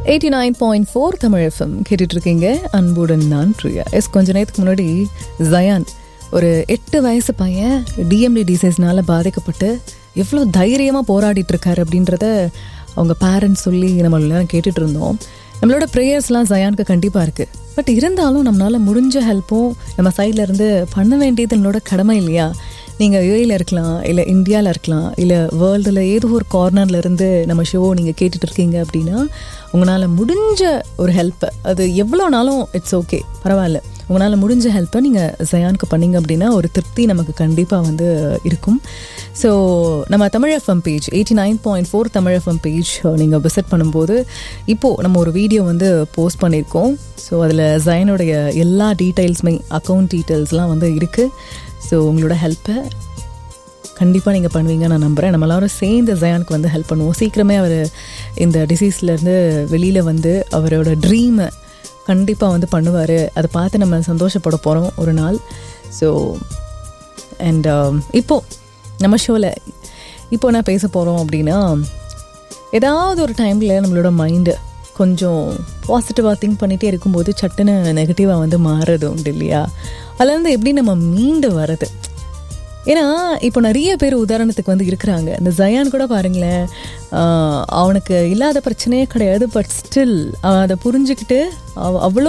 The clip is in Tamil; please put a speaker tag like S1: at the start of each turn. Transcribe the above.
S1: eighty nine point four Tamil FM கேட்டுட்டு இருக்கீங்க அன்புடன் நான் பிரியா எஸ் கொஞ்ச நேரத்துக்கு முன்னாடி ஜயான் ஒரு எட்டு வயசு பையன் டிஎம்டி டிசைஸ்னால பாதிக்கப்பட்டு எவ்வளோ தைரியமாக போராடிட்டு இருக்காரு அப்படின்றத அவங்க பேரண்ட்ஸ் சொல்லி நம்ம எல்லாரும் கேட்டுட்டு இருந்தோம் நம்மளோட ப்ரேயர்ஸ்லாம் ஜயானுக்கு கண்டிப்பாக இருக்குது பட் இருந்தாலும் நம்மளால் முடிஞ்ச ஹெல்ப்பும் நம்ம சைடில் இருந்து பண்ண வேண்டியது நம்மளோட கடமை இல்லையா நீங்கள் யூஏயில் இருக்கலாம் இல்லை இந்தியாவில் இருக்கலாம் இல்லை வேர்ல்டில் ஏதோ ஒரு கார்னரில் இருந்து நம்ம ஷோ நீங்கள் கேட்டுட்டு இருக்கீங்க அப்படின்னா உங்களால் முடிஞ்ச ஒரு ஹெல்ப்பை அது எவ்வளோ நாளும் இட்ஸ் ஓகே பரவாயில்ல உங்களால் முடிஞ்ச ஹெல்ப்பை நீங்கள் ஜயானுக்கு பண்ணீங்க அப்படின்னா ஒரு திருப்தி நமக்கு கண்டிப்பாக வந்து இருக்கும் ஸோ நம்ம Tamil FM page eighty nine point four Tamil FM page நீங்கள் விசிட் பண்ணும்போது இப்போது நம்ம ஒரு வீடியோ வந்து போஸ்ட் பண்ணியிருக்கோம் ஸோ அதில் ஜயனுடைய எல்லா டீட்டெயில்ஸுமே அக்கௌண்ட் டீட்டெயில்ஸ்லாம் வந்து இருக்குது ஸோ உங்களோட ஹெல்ப்பை கண்டிப்பாக நீங்கள் பண்ணுவீங்க நான் நம்புகிறேன் நம்ம எல்லாரும் சேர்ந்து ஜயானுக்கு வந்து ஹெல்ப் பண்ணுவோம் சீக்கிரமே அவர் இந்த டிசீஸ்லேருந்து வெளியில் வந்து அவரோட ட்ரீமை கண்டிப்பாக வந்து பண்ணுவார் அதை பார்த்து நம்ம சந்தோஷப்பட போகிறோம் ஒரு நாள் ஸோ அண்ட் இப்போது நம்ம ஷோவில் இப்போ என்ன பேச போகிறோம் அப்படின்னா ஏதாவது ஒரு டைமில் நம்மளோட மைண்டு கொஞ்சம் பாசிட்டிவாக திங்க் பண்ணிகிட்டே இருக்கும்போது சட்டுன்னு நெகட்டிவாக வந்து மாறுறது உண்டு இல்லையா அதுலேருந்து எப்படி நம்ம மீண்டு வர்றது ஏன்னா இப்போ நிறைய பேர் உதாரணத்துக்கு வந்து இருக்கிறாங்க இந்த ஜயான் கூட பாருங்களேன் அவனுக்கு இல்லாத பிரச்சனையே கிடையாது பட் ஸ்டில் அவன் அதை புரிஞ்சுக்கிட்டு அவ அவ்வளோ